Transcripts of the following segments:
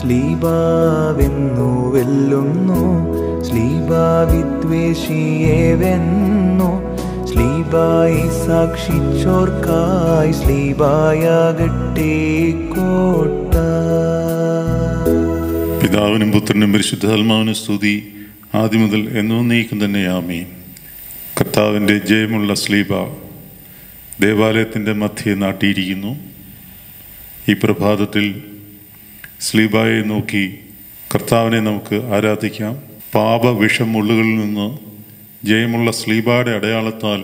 സ്ലീബാവെന്നു വെല്ലുന്നു സ്ലീബാവിദ്വേഷിയെ വെന്നു സ്ലീബായി സാക്ഷിച്ചോർക്കായി സ്ലീബായാകട്ടെ കോട്ട പിതാവിനും പുത്രനും പരിശുദ്ധാത്മാവിനും സ്തുതി ആദ്യം മുതൽ എന്നേക്കും തന്നെ ആമീൻ കർത്താവിൻ്റെ ജയമുള്ള സ്ലീബ ദേവാലയത്തിൻ്റെ മധ്യേ നാട്ടിയിരിക്കുന്നു ഈ പ്രഭാതത്തിൽ സ്ലീബായെ നോക്കി കർത്താവിനെ നമുക്ക് ആരാധിക്കാം പാപ വിഷമുള്ളുകളിൽ നിന്ന് ജയമുള്ള സ്ലീബായുടെ അടയാളത്താൽ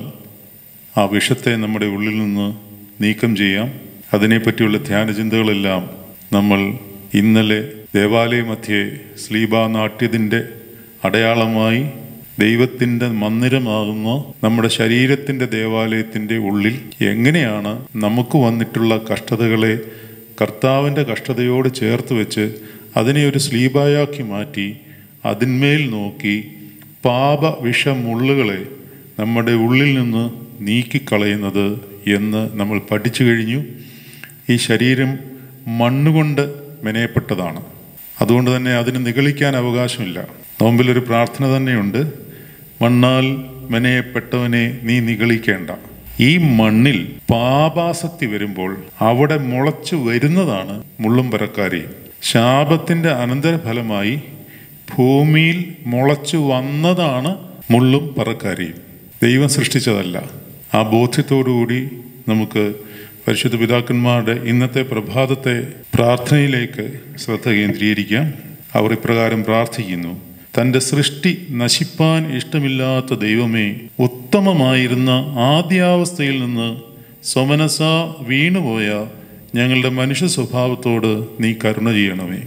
ആ വിഷത്തെ നമ്മുടെ ഉള്ളിൽ നിന്ന് നീക്കം ചെയ്യാം അതിനെപ്പറ്റിയുള്ള ധ്യാനചിന്തകളെല്ലാം നമ്മൾ ഇന്നലെ ദേവാലയ മധ്യേ സ്ലീബ നാട്യത്തിൻ്റെ അടയാളമായി ദൈവത്തിൻ്റെ മന്ദിരമാകുന്ന നമ്മുടെ ശരീരത്തിൻ്റെ ദേവാലയത്തിൻ്റെ ഉള്ളിൽ എങ്ങനെയാണ് നമുക്ക് വന്നിട്ടുള്ള കഷ്ടതകളെ കർത്താവിൻ്റെ കഷ്ടതയോട് ചേർത്ത് വെച്ച് അതിനെ ഒരു സ്ലീബായാക്കി മാറ്റി അതിന്മേൽ നോക്കി പാപ വിഷമുള്ളുകളെ നമ്മുടെ ഉള്ളിൽ നിന്ന് നീക്കിക്കളയുന്നത് എന്ന് നമ്മൾ പഠിച്ചു കഴിഞ്ഞു ഈ ശരീരം മണ്ണുകൊണ്ട് മെനയപ്പെട്ടതാണ് അതുകൊണ്ട് തന്നെ അതിന് നിഗളിക്കാൻ അവകാശമില്ല നോമ്പിലൊരു പ്രാർത്ഥന തന്നെയുണ്ട് മണ്ണാൽ മെനയപ്പെട്ടവനെ നീ നിഗളിക്കേണ്ട ഈ മണ്ണിൽ പാപാസക്തി വരുമ്പോൾ അവിടെ മുളച്ചു വരുന്നതാണ് മുള്ളും പരക്കാരിയും ശാപത്തിന്റെ അനന്തരഫലമായി ഭൂമിയിൽ മുളച്ചു വന്നതാണ് മുള്ളും പറക്കാരിയും ദൈവം സൃഷ്ടിച്ചതല്ല ആ ബോധ്യത്തോടുകൂടി നമുക്ക് പരിശുദ്ധ പിതാക്കന്മാരുടെ ഇന്നത്തെ പ്രഭാതത്തെ പ്രാർത്ഥനയിലേക്ക് ശ്രദ്ധ കേന്ദ്രീകരിക്കാം അവർ ഇപ്രകാരം പ്രാർത്ഥിക്കുന്നു തൻ്റെ സൃഷ്ടി നശിപ്പാൻ ഇഷ്ടമില്ലാത്ത ദൈവമേ ഉത്തമമായിരുന്ന ആദ്യാവസ്ഥയിൽ നിന്ന് സ്വമനസ വീണുപോയ ഞങ്ങളുടെ മനുഷ്യ സ്വഭാവത്തോട് നീ കരുണ ചെയ്യണമേ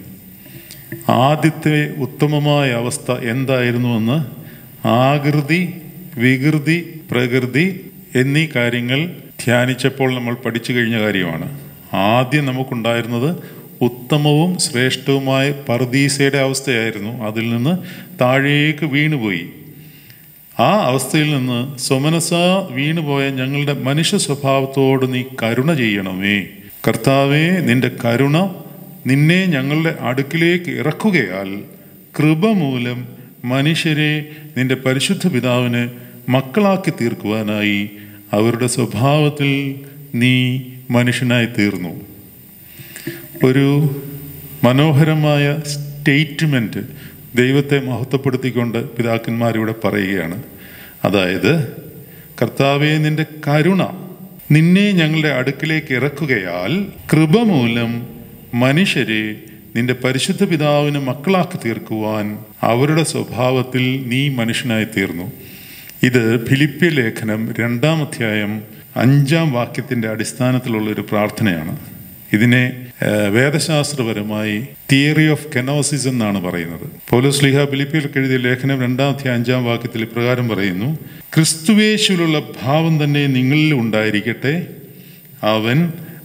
ആദ്യത്തെ ഉത്തമമായ അവസ്ഥ എന്തായിരുന്നുവെന്ന് ആകൃതി വികൃതി പ്രകൃതി എന്നീ കാര്യങ്ങൾ ധ്യാനിച്ചപ്പോൾ നമ്മൾ പഠിച്ചു കഴിഞ്ഞ കാര്യമാണ് ആദ്യം നമുക്കുണ്ടായിരുന്നത് ഉത്തമവും ശ്രേഷ്ഠവുമായ പർദീസയുടെ അവസ്ഥയായിരുന്നു അതിൽ നിന്ന് താഴേക്ക് വീണുപോയി ആ അവസ്ഥയിൽ നിന്ന് സ്വമനസ വീണുപോയ ഞങ്ങളുടെ മനുഷ്യ സ്വഭാവത്തോട് നീ കരുണ ചെയ്യണമേ കർത്താവേ നിന്റെ കരുണ നിന്നെ ഞങ്ങളുടെ അടുക്കിലേക്ക് ഇറക്കുകയാൽ കൃപ മൂലം മനുഷ്യരെ നിന്റെ പരിശുദ്ധ പിതാവിന് മക്കളാക്കി തീർക്കുവാനായി അവരുടെ സ്വഭാവത്തിൽ നീ മനുഷ്യനായി തീർന്നു ഒരു മനോഹരമായ സ്റ്റേറ്റ്മെൻറ്റ് ദൈവത്തെ മഹത്വപ്പെടുത്തിക്കൊണ്ട് പിതാക്കന്മാരിവിടെ പറയുകയാണ് അതായത് കർത്താവെ നിന്റെ കരുണ നിന്നെ ഞങ്ങളുടെ അടുക്കിലേക്ക് ഇറക്കുകയാൽ കൃപ മൂലം മനുഷ്യരെ നിന്റെ പരിശുദ്ധ പിതാവിന് മക്കളാക്കി തീർക്കുവാൻ അവരുടെ സ്വഭാവത്തിൽ നീ മനുഷ്യനായി തീർന്നു ഇത് ഫിലിപ്പിയ ലേഖനം രണ്ടാം അധ്യായം അഞ്ചാം വാക്യത്തിന്റെ അടിസ്ഥാനത്തിലുള്ള ഒരു പ്രാർത്ഥനയാണ് ഇതിനെ ഏഹ്, വേദശാസ്ത്രപരമായി തിയറി ഓഫ് കെനോസിസ് എന്നാണ് പറയുന്നത് പൗലോസ് ലിഹ ഫിലിപ്പിയർക്ക് എഴുതിയ ലേഖനം രണ്ടാം അധ്യായം അഞ്ചാം വാക്യത്തിൽ ഇപ്രകാരം പറയുന്നു ക്രിസ്തുവേശുവിലുള്ള ഭാവം തന്നെ നിങ്ങളിൽ ഉണ്ടായിരിക്കട്ടെ അവൻ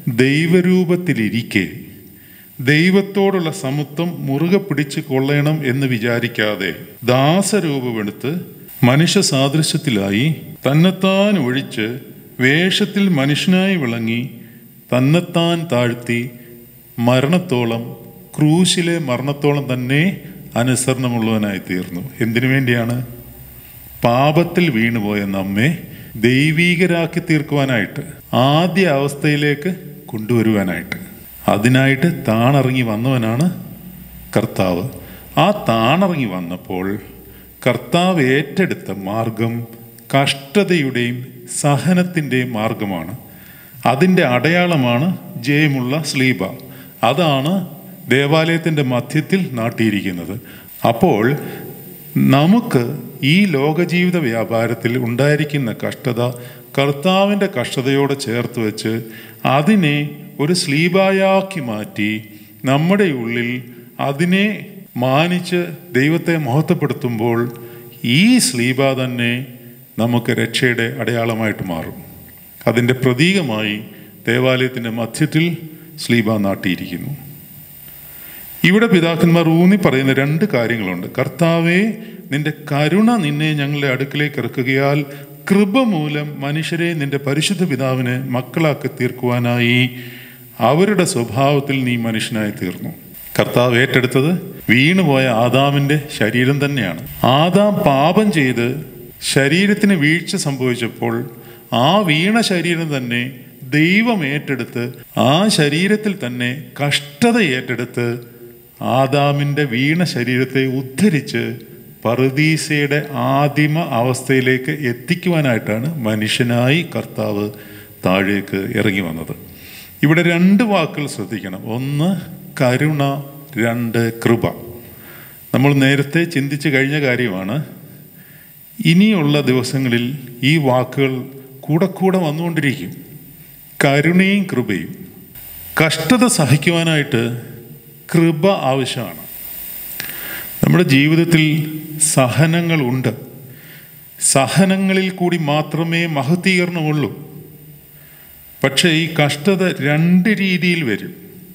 ദൈവരൂപത്തിലിരിക്കെ ദൈവത്തോടുള്ള സമത്വം മുറുകെ പിടിച്ച് കൊള്ളണം എന്ന് വിചാരിക്കാതെ ദാസരൂപമെടുത്ത് മനുഷ്യ സാദൃശ്യത്തിലായി തന്നെത്താൻ ഒഴിച്ച് വേഷത്തിൽ മനുഷ്യനായി വിളങ്ങി തന്നെത്താൻ താഴ്ത്തി മരണത്തോളം ക്രൂശിലെ മരണത്തോളം തന്നെ അനുസരണമുള്ളവനായി തീർന്നു എന്തിനു വേണ്ടിയാണ് പാപത്തിൽ വീണുപോയ നമ്മെ ദൈവീകരാക്കി തീർക്കുവാനായിട്ട് ആദ്യ അവസ്ഥയിലേക്ക് കൊണ്ടുവരുവാനായിട്ട് അതിനായിട്ട് താണിറങ്ങി വന്നവനാണ് കർത്താവ് ആ താണിറങ്ങി വന്നപ്പോൾ കർത്താവ് ഏറ്റെടുത്ത മാർഗം കഷ്ടതയുടെയും സഹനത്തിൻ്റെയും മാർഗമാണ് അതിൻ്റെ അടയാളമാണ് ജയമുള്ള സ്ലീബ അതാണ് ദേവാലയത്തിൻ്റെ മധ്യത്തിൽ നാട്ടിയിരിക്കുന്നത് അപ്പോൾ നമുക്ക് ഈ ലോകജീവിത വ്യാപാരത്തിൽ ഉണ്ടായിരിക്കുന്ന കഷ്ടത കർത്താവിൻ്റെ കഷ്ടതയോട് ചേർത്ത് വെച്ച് അതിനെ ഒരു സ്ലീബായാക്കി മാറ്റി നമ്മുടെ ഉള്ളിൽ അതിനെ മാനിച്ച് ദൈവത്തെ മഹത്വപ്പെടുത്തുമ്പോൾ ഈ സ്ലീബ തന്നെ നമുക്ക് രക്ഷയുടെ അടയാളമായിട്ട് മാറും അതിൻ്റെ പ്രതീകമായി ദേവാലയത്തിൻ്റെ മധ്യത്തിൽ സ്ലീബ നാട്ടിയിരിക്കുന്നു ഇവിടെ പിതാക്കന്മാർ ഊന്നി പറയുന്ന രണ്ട് കാര്യങ്ങളുണ്ട് കർത്താവെ നിന്റെ കരുണ നിന്നെ ഞങ്ങളുടെ അടുക്കിലേക്ക് ഇറക്കുകയാൽ കൃപ മൂലം മനുഷ്യരെ നിന്റെ പരിശുദ്ധ പിതാവിന് മക്കളാക്കി തീർക്കുവാനായി അവരുടെ സ്വഭാവത്തിൽ നീ മനുഷ്യനായി തീർന്നു കർത്താവ് ഏറ്റെടുത്തത് വീണുപോയ ആദാമിന്റെ ശരീരം തന്നെയാണ് ആദാം പാപം ചെയ്ത് ശരീരത്തിന് വീഴ്ച സംഭവിച്ചപ്പോൾ ആ വീണ ശരീരം തന്നെ ദൈവം ഏറ്റെടുത്ത് ആ ശരീരത്തിൽ തന്നെ കഷ്ടത ഏറ്റെടുത്ത് ആദാമിന്റെ വീണ ശരീരത്തെ ഉദ്ധരിച്ച് പറുദീസയുടെ ആദിമ അവസ്ഥയിലേക്ക് എത്തിക്കുവാനായിട്ടാണ് മനുഷ്യനായി കർത്താവ് താഴേക്ക് ഇറങ്ങി വന്നത് ഇവിടെ രണ്ട് വാക്കുകൾ ശ്രദ്ധിക്കണം ഒന്ന് കരുണ രണ്ട് കൃപ നമ്മൾ നേരത്തെ ചിന്തിച്ചു കഴിഞ്ഞ കാര്യമാണ് ഇനിയുള്ള ദിവസങ്ങളിൽ ഈ വാക്കുകൾ കൂടെ കൂടെ വന്നുകൊണ്ടിരിക്കും കരുണയും കൃപയും കഷ്ടത സഹിക്കുവാനായിട്ട് കൃപ ആവശ്യമാണ് നമ്മുടെ ജീവിതത്തിൽ സഹനങ്ങളുണ്ട് സഹനങ്ങളിൽ കൂടി മാത്രമേ മഹത്തീകരണമുള്ളൂ പക്ഷേ ഈ കഷ്ടത രണ്ട് രീതിയിൽ വരും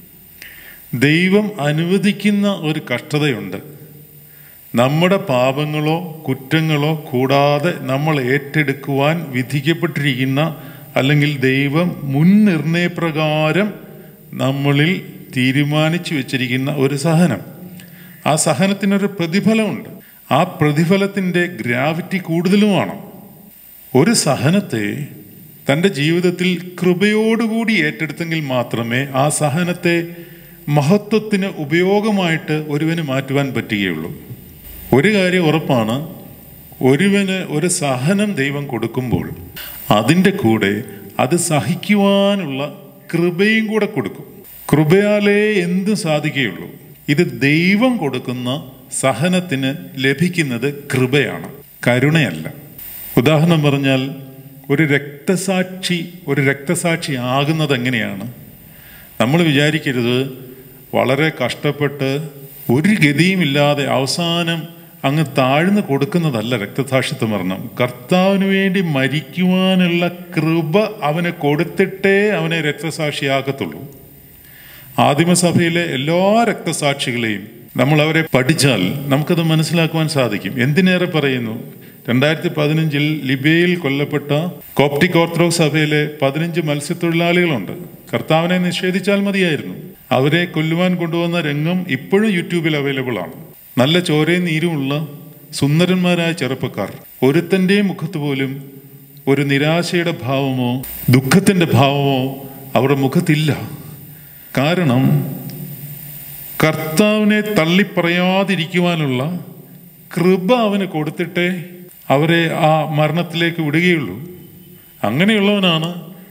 ദൈവം അനുവദിക്കുന്ന ഒരു കഷ്ടതയുണ്ട് നമ്മുടെ പാപങ്ങളോ കുറ്റങ്ങളോ കൂടാതെ നമ്മൾ ഏറ്റെടുക്കുവാൻ വിധിക്കപ്പെട്ടിരിക്കുന്ന അല്ലെങ്കിൽ ദൈവം മുൻനിർണയപ്രകാരം നമ്മളിൽ തീരുമാനിച്ചു വെച്ചിരിക്കുന്ന ഒരു സഹനം ആ സഹനത്തിനൊരു പ്രതിഫലമുണ്ട് ആ പ്രതിഫലത്തിൻ്റെ ഗ്രാവിറ്റി കൂടുതലുമാണ് ഒരു സഹനത്തെ തൻ്റെ ജീവിതത്തിൽ കൃപയോടുകൂടി ഏറ്റെടുത്തെങ്കിൽ മാത്രമേ ആ സഹനത്തെ മഹത്വത്തിന് ഉപയോഗമായിട്ട് ഒരുവന് മാറ്റുവാൻ പറ്റുകയുള്ളൂ ഒരു കാര്യം ഉറപ്പാണ് ഒരുവന് ഒരു സഹനം ദൈവം കൊടുക്കുമ്പോൾ അതിൻ്റെ കൂടെ അത് സഹിക്കുവാനുള്ള കൃപയും കൂടെ കൊടുക്കും കൃപയാലേ എന്തും സാധിക്കുകയുള്ളൂ ഇത് ദൈവം കൊടുക്കുന്ന സഹനത്തിന് ലഭിക്കുന്നത് കൃപയാണ് കരുണയല്ല ഉദാഹരണം പറഞ്ഞാൽ ഒരു രക്തസാക്ഷി ഒരു രക്തസാക്ഷി ആകുന്നത് എങ്ങനെയാണ് നമ്മൾ വിചാരിക്കരുത് വളരെ കഷ്ടപ്പെട്ട് ഒരു ഗതിയുമില്ലാതെ അവസാനം അങ്ങ് താഴ്ന്നു കൊടുക്കുന്നതല്ല രക്തസാക്ഷിത്വ മരണം കർത്താവിന് വേണ്ടി മരിക്കുവാനുള്ള കൃപ അവന് കൊടുത്തിട്ടേ അവനെ രക്തസാക്ഷിയാക്കത്തുള്ളൂ ആദിമസഭയിലെ എല്ലാ രക്തസാക്ഷികളെയും നമ്മൾ അവരെ പഠിച്ചാൽ നമുക്കത് മനസ്സിലാക്കുവാൻ സാധിക്കും എന്തിനേറെ പറയുന്നു രണ്ടായിരത്തി പതിനഞ്ചിൽ ലിബിയയിൽ കൊല്ലപ്പെട്ട കോപ്റ്റിക് ഓർത്തഡോക്സ് സഭയിലെ പതിനഞ്ച് മത്സ്യത്തൊഴിലാളികളുണ്ട് കർത്താവിനെ നിഷേധിച്ചാൽ മതിയായിരുന്നു അവരെ കൊല്ലുവാൻ കൊണ്ടുവന്ന രംഗം ഇപ്പോഴും യൂട്യൂബിൽ അവൈലബിൾ ആണ് നല്ല ചോരയും നീരുമുള്ള സുന്ദരന്മാരായ ചെറുപ്പക്കാർ ഒരുത്തൻ്റെയും മുഖത്ത് പോലും ഒരു നിരാശയുടെ ഭാവമോ ദുഃഖത്തിൻ്റെ ഭാവമോ അവരുടെ മുഖത്തില്ല കാരണം കർത്താവിനെ തള്ളിപ്പറയാതിരിക്കുവാനുള്ള കൃപ അവന് കൊടുത്തിട്ടേ അവരെ ആ മരണത്തിലേക്ക് വിടുകയുള്ളൂ അങ്ങനെയുള്ളവനാണ്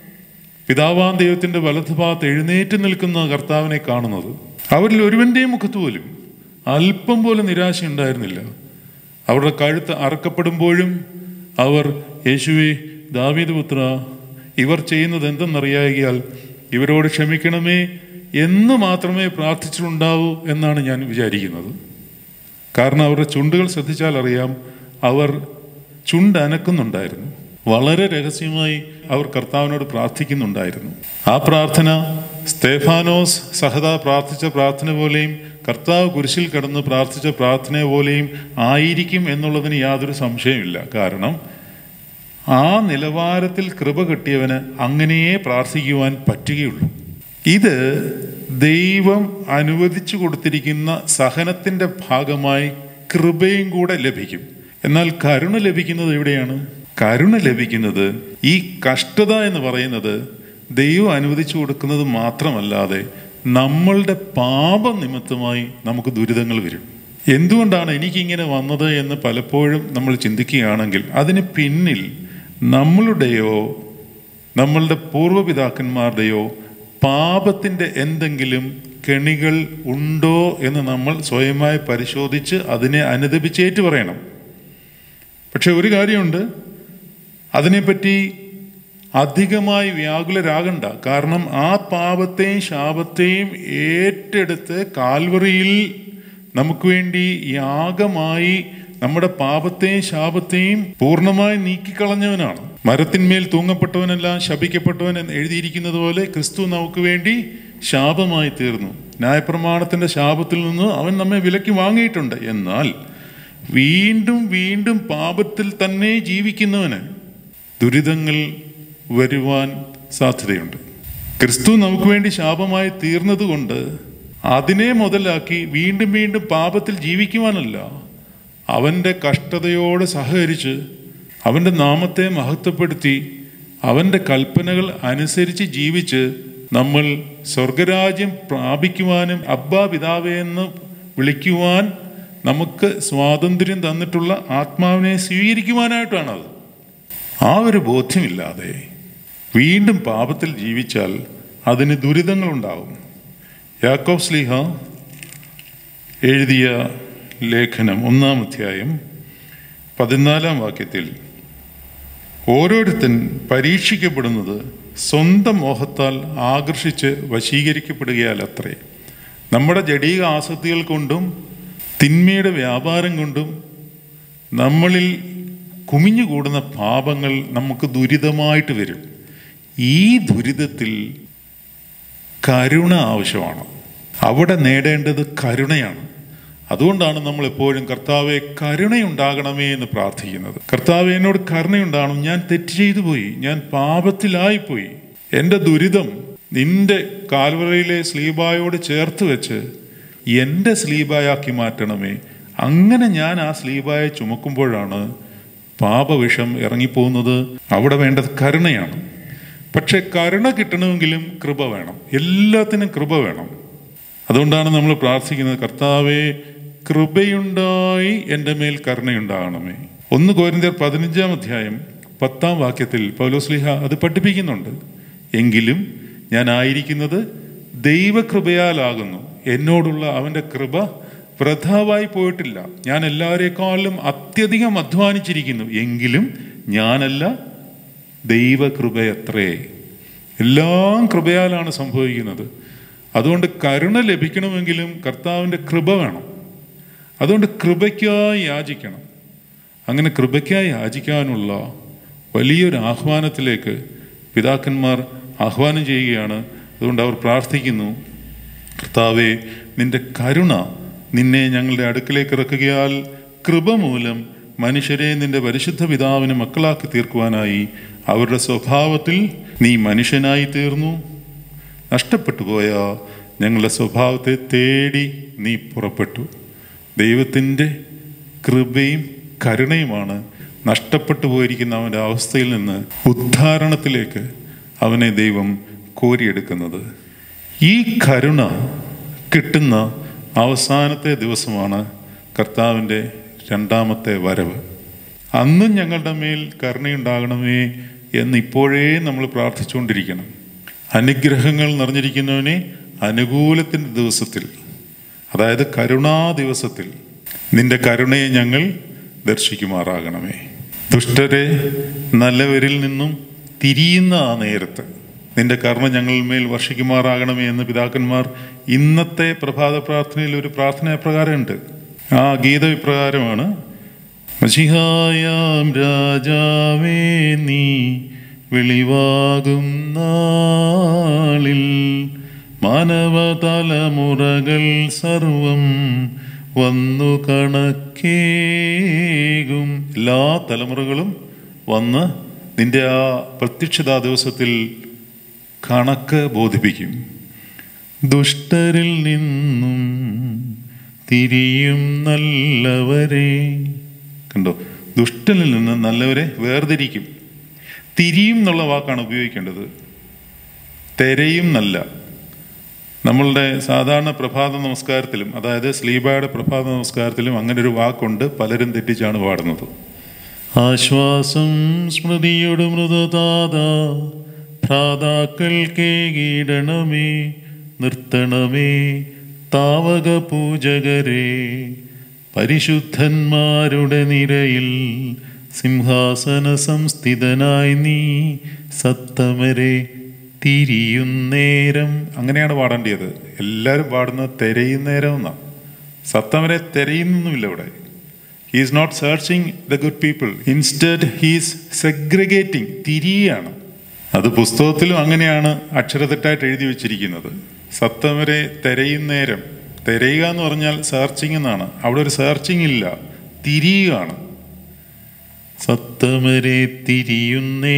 പിതാവാൻ ദൈവത്തിന്റെ വലതുഭാഗത്ത് എഴുന്നേറ്റ് നിൽക്കുന്ന കർത്താവിനെ കാണുന്നത് അവരിൽ ഒരുവന്റെയും മുഖത്ത് പോലും അല്പം പോലും നിരാശ ഉണ്ടായിരുന്നില്ല അവരുടെ കഴുത്ത് അറക്കപ്പെടുമ്പോഴും അവർ യേശുവെ ദാവീദ് പുത്ര ഇവർ ചെയ്യുന്നത് എന്തെന്നറിയാകിയാൽ ഇവരോട് ക്ഷമിക്കണമേ എന്ന് മാത്രമേ പ്രാർത്ഥിച്ചിട്ടുണ്ടാവൂ എന്നാണ് ഞാൻ വിചാരിക്കുന്നത് കാരണം അവരുടെ ചുണ്ടുകൾ ശ്രദ്ധിച്ചാൽ അറിയാം അവർ ചുണ്ട് അനക്കുന്നുണ്ടായിരുന്നു വളരെ രഹസ്യമായി അവർ കർത്താവിനോട് പ്രാർത്ഥിക്കുന്നുണ്ടായിരുന്നു ആ പ്രാർത്ഥന സ്തേഫാനോസ് സഹദ പ്രാർത്ഥിച്ച പ്രാർത്ഥന പോലെയും കർത്താവ് കുരിശിൽ കിടന്ന് പ്രാർത്ഥിച്ച പ്രാർത്ഥന പോലെയും ആയിരിക്കും എന്നുള്ളതിന് യാതൊരു സംശയമില്ല കാരണം ആ നിലവാരത്തിൽ കൃപ കിട്ടിയവന് അങ്ങനെയേ പ്രാർത്ഥിക്കുവാൻ പറ്റുകയുള്ളൂ ഇത് ദൈവം അനുവദിച്ചു കൊടുത്തിരിക്കുന്ന സഹനത്തിൻ്റെ ഭാഗമായി കൃപയും കൂടെ ലഭിക്കും എന്നാൽ കരുണ ലഭിക്കുന്നത് എവിടെയാണ് കരുണ ലഭിക്കുന്നത് ഈ കഷ്ടത എന്ന് പറയുന്നത് ദൈവം അനുവദിച്ചു കൊടുക്കുന്നത് മാത്രമല്ലാതെ നമ്മളുടെ പാപം നിമിത്തമായി നമുക്ക് ദുരിതങ്ങൾ വരും എന്തുകൊണ്ടാണ് എനിക്കിങ്ങനെ വന്നത് എന്ന് പലപ്പോഴും നമ്മൾ ചിന്തിക്കുകയാണെങ്കിൽ അതിന് പിന്നിൽ നമ്മളുടെയോ നമ്മളുടെ പൂർവ്വപിതാക്കന്മാരുടെയോ പാപത്തിൻ്റെ എന്തെങ്കിലും കെണികൾ ഉണ്ടോ എന്ന് നമ്മൾ സ്വയമായി പരിശോധിച്ച് അതിനെ അനുദപിച്ചേറ്റ് പറയണം പക്ഷെ ഒരു കാര്യമുണ്ട് അതിനെപ്പറ്റി അധികമായി വ്യാകുലരാകണ്ട കാരണം ആ പാപത്തെയും ശാപത്തെയും ഏറ്റെടുത്ത് കാൽവറിയിൽ നമുക്ക് വേണ്ടി യാഗമായി നമ്മുടെ പാപത്തെയും ശാപത്തെയും പൂർണ്ണമായി നീക്കിക്കളഞ്ഞവനാണ് മരത്തിന്മേൽ തൂങ്ങപ്പെട്ടവനെല്ലാം ശപിക്കപ്പെട്ടവൻ എന്ന് എഴുതിയിരിക്കുന്നത് പോലെ ക്രിസ്തു നമുക്ക് വേണ്ടി ശാപമായി തീർന്നു ന്യായപ്രമാണത്തിന്റെ ശാപത്തിൽ നിന്ന് അവൻ നമ്മെ വിലക്ക് വാങ്ങിയിട്ടുണ്ട് എന്നാൽ വീണ്ടും വീണ്ടും പാപത്തിൽ തന്നെ ജീവിക്കുന്നവന് ദുരിതങ്ങൾ വരുവാൻ സാധ്യതയുണ്ട് ക്രിസ്തു നമുക്ക് വേണ്ടി ശാപമായി തീർന്നതുകൊണ്ട് അതിനെ മുതലാക്കി വീണ്ടും വീണ്ടും പാപത്തിൽ ജീവിക്കുവാനല്ല അവൻ്റെ കഷ്ടതയോട് സഹകരിച്ച് അവൻ്റെ നാമത്തെ മഹത്വപ്പെടുത്തി അവൻ്റെ കൽപ്പനകൾ അനുസരിച്ച് ജീവിച്ച് നമ്മൾ സ്വർഗരാജ്യം പ്രാപിക്കുവാനും അബ്ബാ പിതാവേ എന്ന് വിളിക്കുവാൻ നമുക്ക് സ്വാതന്ത്ര്യം തന്നിട്ടുള്ള ആത്മാവിനെ സ്വീകരിക്കുവാനായിട്ടാണത് ആ ഒരു ബോധ്യമില്ലാതെ വീണ്ടും പാപത്തിൽ ജീവിച്ചാൽ അതിന് ദുരിതങ്ങളുണ്ടാകും യാക്കോബ് സ്ലീഹ എഴുതിയ ലേഖനം ഒന്നാം അധ്യായം പതിനാലാം വാക്യത്തിൽ ഓരോരുത്തൻ പരീക്ഷിക്കപ്പെടുന്നത് സ്വന്തം മോഹത്താൽ ആകർഷിച്ച് വശീകരിക്കപ്പെടുകയാൽ അത്രേ നമ്മുടെ ജടീക ആസക്തികൾ കൊണ്ടും തിന്മയുടെ വ്യാപാരം കൊണ്ടും നമ്മളിൽ കുമിഞ്ഞുകൂടുന്ന പാപങ്ങൾ നമുക്ക് ദുരിതമായിട്ട് വരും ഈ ദുരിതത്തിൽ കരുണ ആവശ്യമാണ് അവിടെ നേടേണ്ടത് കരുണയാണ് അതുകൊണ്ടാണ് നമ്മൾ എപ്പോഴും കർത്താവെ കരുണയുണ്ടാകണമേ എന്ന് പ്രാർത്ഥിക്കുന്നത് കർത്താവ് എന്നോട് കരുണയുണ്ടാകണം ഞാൻ തെറ്റ് ചെയ്തു പോയി ഞാൻ പാപത്തിലായിപ്പോയി എൻ്റെ ദുരിതം നിന്റെ കാൽവറയിലെ സ്ലീബായോട് ചേർത്ത് വെച്ച് എൻ്റെ സ്ലീബായാക്കി മാറ്റണമേ അങ്ങനെ ഞാൻ ആ സ്ലീബായെ ചുമക്കുമ്പോഴാണ് പാപവിഷം ഇറങ്ങിപ്പോകുന്നത് അവിടെ വേണ്ടത് കരുണയാണ് പക്ഷെ കരുണ കിട്ടണമെങ്കിലും കൃപ വേണം എല്ലാത്തിനും കൃപ വേണം അതുകൊണ്ടാണ് നമ്മൾ പ്രാർത്ഥിക്കുന്നത് കർത്താവെ കൃപയുണ്ടായി എൻ്റെ മേൽ കരുണയുണ്ടാകണമേ ഒന്ന് കോരിന്ത്യർ പതിനഞ്ചാം അധ്യായം പത്താം വാക്യത്തിൽ പൗലോസ്ലിഹ അത് പഠിപ്പിക്കുന്നുണ്ട് എങ്കിലും ഞാൻ ആയിരിക്കുന്നത് ദൈവകൃപയാലാകുന്നു എന്നോടുള്ള അവൻ്റെ കൃപ വൃഥാവായി പോയിട്ടില്ല ഞാൻ എല്ലാവരെക്കാളിലും അത്യധികം അധ്വാനിച്ചിരിക്കുന്നു എങ്കിലും ഞാനല്ല ദൈവകൃപയത്രേ എല്ലാം കൃപയാലാണ് സംഭവിക്കുന്നത് അതുകൊണ്ട് കരുണ ലഭിക്കണമെങ്കിലും കർത്താവിൻ്റെ കൃപ വേണം അതുകൊണ്ട് കൃപയ്ക്കായി യാചിക്കണം അങ്ങനെ കൃപയ്ക്കായി യാചിക്കാനുള്ള വലിയൊരു ആഹ്വാനത്തിലേക്ക് പിതാക്കന്മാർ ആഹ്വാനം ചെയ്യുകയാണ് അതുകൊണ്ട് അവർ പ്രാർത്ഥിക്കുന്നു കർത്താവെ നിന്റെ കരുണ നിന്നെ ഞങ്ങളുടെ അടുക്കിലേക്ക് ഇറക്കുകയാൽ കൃപ മൂലം മനുഷ്യരെ നിന്റെ പരിശുദ്ധ പിതാവിന് മക്കളാക്കി തീർക്കുവാനായി അവരുടെ സ്വഭാവത്തിൽ നീ മനുഷ്യനായി തീർന്നു നഷ്ടപ്പെട്ടു പോയ ഞങ്ങളുടെ സ്വഭാവത്തെ തേടി നീ പുറപ്പെട്ടു ദൈവത്തിൻ്റെ കൃപയും കരുണയുമാണ് നഷ്ടപ്പെട്ടു പോയിരിക്കുന്ന അവൻ്റെ അവസ്ഥയിൽ നിന്ന് ഉദ്ധാരണത്തിലേക്ക് അവനെ ദൈവം കോരിയെടുക്കുന്നത് ഈ കരുണ കിട്ടുന്ന അവസാനത്തെ ദിവസമാണ് കർത്താവിൻ്റെ രണ്ടാമത്തെ വരവ് അന്നും ഞങ്ങളുടെ മേൽ കരുണയുണ്ടാകണമേ എന്ന് ഇപ്പോഴേ നമ്മൾ പ്രാർത്ഥിച്ചുകൊണ്ടിരിക്കണം അനുഗ്രഹങ്ങൾ നിറഞ്ഞിരിക്കുന്നവനെ അനുകൂലത്തിൻ്റെ ദിവസത്തിൽ അതായത് കരുണാ ദിവസത്തിൽ നിന്റെ കരുണയെ ഞങ്ങൾ ദർശിക്കുമാറാകണമേ ദുഷ്ടരെ നല്ലവരിൽ നിന്നും തിരിയുന്ന ആ നേരത്ത് നിന്റെ കർമ്മ ഞങ്ങളിൽ മേൽ വർഷിക്കുമാറാകണമേ എന്ന് പിതാക്കന്മാർ ഇന്നത്തെ പ്രഭാത പ്രാർത്ഥനയിൽ ഒരു പ്രാർത്ഥന പ്രകാരമുണ്ട് ആ ഗീത ഇപ്രകാരമാണ് മഷിഹായാം രാജാവേ നീ വെളിവാകും നാളിൽ മാനവ തലമുറകൾ സർവം വന്നു കണക്കേകും എല്ലാ തലമുറകളും വന്ന് നിന്റെ ആ പ്രത്യക്ഷതാ ദിവസത്തിൽ കണക്ക് ബോധിപ്പിക്കും ദുഷ്ടരിൽ നിന്നും തിരിയും നല്ലവരെ കണ്ടോ ദുഷ്ടനിൽ നിന്ന് നല്ലവരെ വേർതിരിക്കും തിരിയും എന്നുള്ള വാക്കാണ് ഉപയോഗിക്കേണ്ടത് തെരയും നല്ല നമ്മളുടെ സാധാരണ പ്രഭാത നമസ്കാരത്തിലും അതായത് സ്ലീബയുടെ പ്രഭാത നമസ്കാരത്തിലും അങ്ങനെ ഒരു വാക്കുണ്ട് പലരും തെറ്റിച്ചാണ് പാടുന്നത് ആശ്വാസം സ്മൃതിയുടെ മൃദതാത ഭ്രാതാക്കൾ കേകിടണമേ നിർത്തണമേ താവക പൂജകരെ പരിശുദ്ധന്മാരുടെ നിരയിൽ സിംഹാസന സംസ്ഥിതനായി നീ സത്തമരെ തിരിയുന്നേരം അങ്ങനെയാണ് പാടേണ്ടത് എല്ലാവരും പാടുന്നത് തെരയുന്നേരം എന്നാ സത്തമരെ തെരയുന്നൊന്നുമില്ല ഇവിടെ he's not searching the good people instead he's segregating തിരിയാണ് അത് പുസ്തകത്തിലും അങ്ങനെയാണ് അക്ഷരത്തെറ്റായിട്ട് എഴുതി വെച്ചിരിക്കുന്നത് സത്തമരെ തെരയുന്നേരം തിരയുക എന്ന് പറഞ്ഞാൽ സെർച്ചിങ് എന്നാണ് അവിടെ ഒരു സെർച്ചിങ് ഇല്ല തിരിയുകയാണ് സത്തമരെ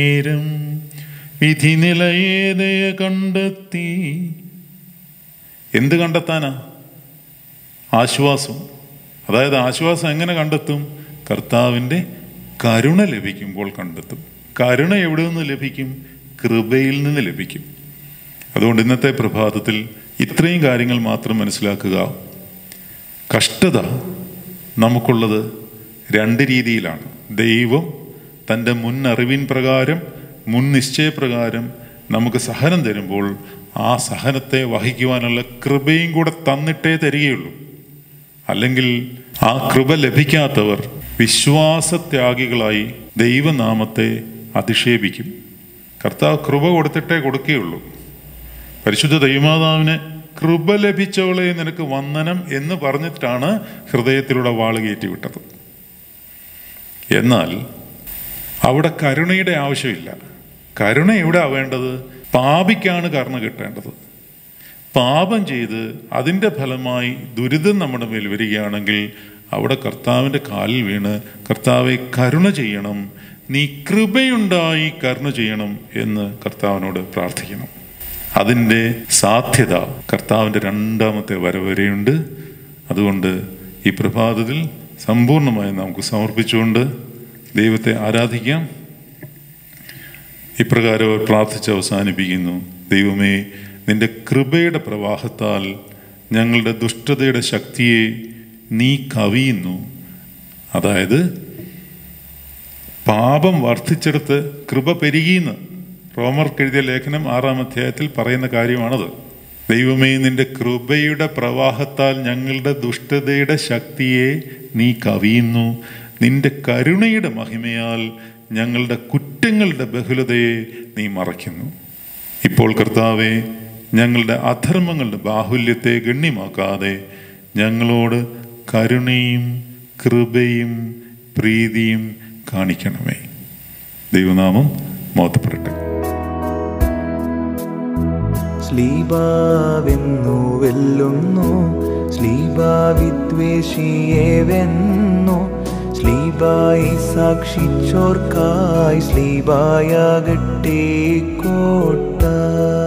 തിരിയുന്നേരം വിധി നിലയേതയ കണ്ടെത്തി എന്ത് കണ്ടെത്താനാ ആശ്വാസം അതായത് ആശ്വാസം എങ്ങനെ കണ്ടെത്തും കർത്താവിൻ്റെ കരുണ ലഭിക്കുമ്പോൾ കണ്ടെത്തും കരുണ എവിടെ നിന്ന് ലഭിക്കും കൃപയിൽ നിന്ന് ലഭിക്കും അതുകൊണ്ട് ഇന്നത്തെ പ്രഭാതത്തിൽ ഇത്രയും കാര്യങ്ങൾ മാത്രം മനസ്സിലാക്കുക കഷ്ടത നമുക്കുള്ളത് രണ്ട് രീതിയിലാണ് ദൈവം തൻ്റെ മുൻ അറിവിൻ പ്രകാരം മുൻ നിശ്ചയപ്രകാരം നമുക്ക് സഹനം തരുമ്പോൾ ആ സഹനത്തെ വഹിക്കുവാനുള്ള കൃപയും കൂടെ തന്നിട്ടേ തരികയുള്ളൂ അല്ലെങ്കിൽ ആ കൃപ ലഭിക്കാത്തവർ വിശ്വാസത്യാഗികളായി ദൈവനാമത്തെ അധിക്ഷേപിക്കും കർത്താവ് കൃപ കൊടുത്തിട്ടേ കൊടുക്കുകയുള്ളൂ പരിശുദ്ധ ദൈവമാതാവിന് കൃപ ലഭിച്ചവളെ നിനക്ക് വന്ദനം എന്ന് പറഞ്ഞിട്ടാണ് ഹൃദയത്തിലൂടെ വാള് കയറ്റി വിട്ടത് എന്നാൽ അവിടെ കരുണയുടെ ആവശ്യമില്ല കരുണ എവിടെ വേണ്ടത് പാപിക്കാണ് കരുണ കിട്ടേണ്ടത് പാപം ചെയ്ത് അതിൻ്റെ ഫലമായി ദുരിതം നമ്മുടെ മേൽ വരികയാണെങ്കിൽ അവിടെ കർത്താവിൻ്റെ കാലിൽ വീണ് കർത്താവെ കരുണ ചെയ്യണം നീ കൃപയുണ്ടായി കരുണ ചെയ്യണം എന്ന് കർത്താവിനോട് പ്രാർത്ഥിക്കണം അതിൻ്റെ സാധ്യത കർത്താവിൻ്റെ രണ്ടാമത്തെ വരവരെയുണ്ട് അതുകൊണ്ട് ഈ പ്രഭാതത്തിൽ സമ്പൂർണ്ണമായി നമുക്ക് സമർപ്പിച്ചുകൊണ്ട് ദൈവത്തെ ആരാധിക്കാം ഇപ്രകാരം അവർ പ്രാർത്ഥിച്ച് അവസാനിപ്പിക്കുന്നു ദൈവമേ നിന്റെ കൃപയുടെ പ്രവാഹത്താൽ ഞങ്ങളുടെ ദുഷ്ടതയുടെ ശക്തിയെ നീ കവിയുന്നു അതായത് പാപം വർദ്ധിച്ചെടുത്ത് കൃപ പെരുകിയെന്ന് റോമർക്ക് എഴുതിയ ലേഖനം ആറാം അധ്യായത്തിൽ പറയുന്ന കാര്യമാണത് ദൈവമേ നിന്റെ കൃപയുടെ പ്രവാഹത്താൽ ഞങ്ങളുടെ ദുഷ്ടതയുടെ ശക്തിയെ നീ കവിയുന്നു നിന്റെ കരുണയുടെ മഹിമയാൽ ഞങ്ങളുടെ കുറ്റങ്ങളുടെ ബഹുലതയെ നീ മറയ്ക്കുന്നു ഇപ്പോൾ കർത്താവെ ഞങ്ങളുടെ അധർമ്മങ്ങളുടെ ബാഹുല്യത്തെ ഗണ്യമാക്കാതെ ഞങ്ങളോട് കരുണയും കൃപയും പ്രീതിയും കാണിക്കണമേ ദൈവനാമം മോത്തപ്പെടട്ടെ സ്ലീബാവെന്നു വെല്ലുന്നു സ്ലീബാവിദ്വേഷിയെ വെന്നു സ്ലീബായി സാക്ഷിച്ചോർക്കായി സ്ലീബായാകട്ടെ കോട്ട